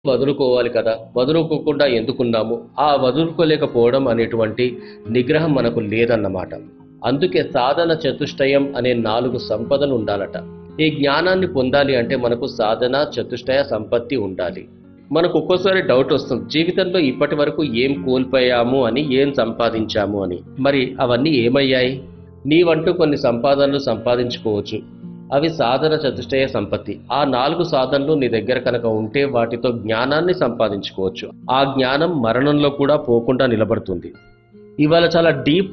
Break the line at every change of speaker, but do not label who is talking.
వదులుకోవాలి కదా వదులుకోకుండా ఎందుకున్నాము ఆ వదులుకోలేకపోవడం అనేటువంటి నిగ్రహం మనకు లేదన్నమాట అందుకే సాధన చతుష్టయం అనే నాలుగు సంపదలు ఉండాలట ఈ జ్ఞానాన్ని పొందాలి అంటే మనకు సాధన చతుష్టయ సంపత్తి ఉండాలి మనకు ఒక్కోసారి డౌట్ వస్తుంది జీవితంలో ఇప్పటి వరకు ఏం కోల్పోయాము అని ఏం సంపాదించాము అని మరి అవన్నీ ఏమయ్యాయి నీవంటూ కొన్ని సంపాదనలు సంపాదించుకోవచ్చు అవి సాధన చతుష్టయ సంపత్తి ఆ నాలుగు సాధనలు నీ దగ్గర కనుక ఉంటే వాటితో జ్ఞానాన్ని సంపాదించుకోవచ్చు ఆ జ్ఞానం మరణంలో కూడా పోకుండా నిలబడుతుంది ఇవాళ చాలా డీప్